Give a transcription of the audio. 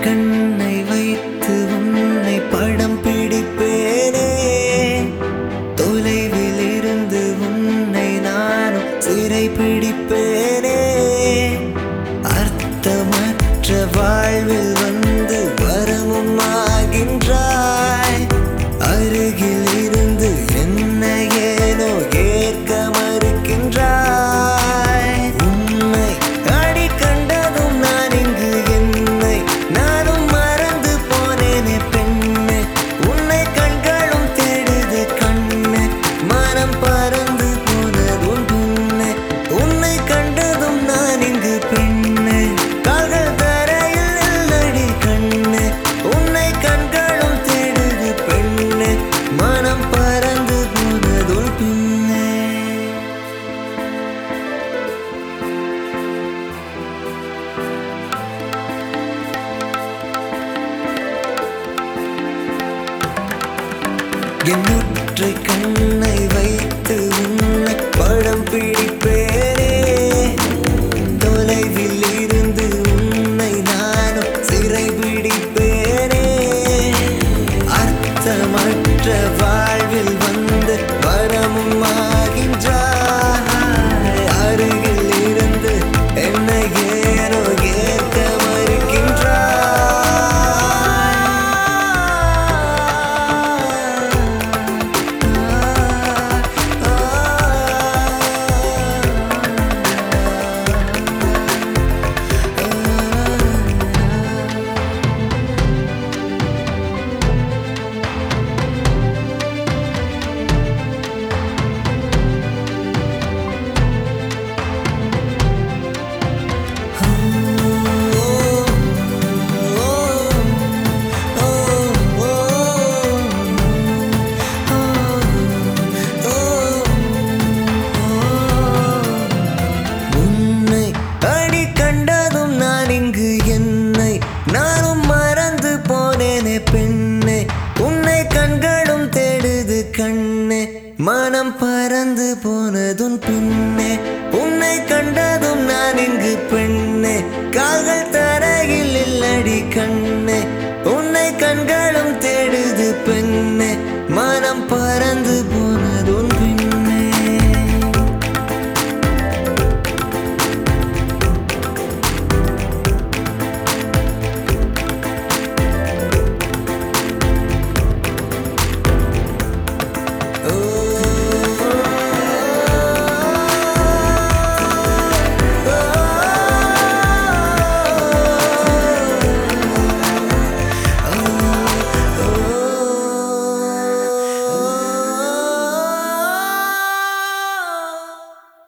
கண்ணை வைத்து உன்னை படம் பிடிப்பேனே தொலைவில் இருந்து உன்னை நானும் சிறை பிடிப்பேனே அர்த்தமற்ற வாழ்வில் வந்து வரமும் ஆகின்றாய் அருகில் இருந்து என்ன ஏனோ ஏற்க மறுக்கின்றாய் உன்னை அடி கண்டதும் நான் இங்கு என்னை நானும் மறந்து போனேனே பெண்ணே உன்னை கண்களும் தேடுது கண்ணே மனம் பறந்து போனதும் பின்னே உன்னை கண்டதும் நான் இங்கு பெண்ணே கால்கள் தரையில் இல்லடி கண்ணே உன்னை கண்களும் தேடுது பெண்ணே மனம் பறந்து போனதும் பின்னே என் ஒற்றை கண்ணை வைத்து உன்னை படம் பிடிப்பேனே தொலைவில் இருந்து உன்னை நானும் சிறை பிடிப்பேனே அர்த்தமற்ற வாழ்வில் வந்து வரமும் ஆகின்றாய் அருகில் இருந்து என்னை ஏனோ ஏற்க உன்னை அடி கண்டதும் நான் இங்கு என்னை நானும் மறந்து போனேனே பெண்ணே உன்னை கண்களும் தேடுது கண்ணே மனம் பறந்து போனதும் பின்னே உன்னை கண்டதும் நான் இங்கு பெண்ணே கால்கள் தரையில் இல்லடி கண்ணே உன்னை கண்களும் தேடுது பெண்ணே மனம் பறந்து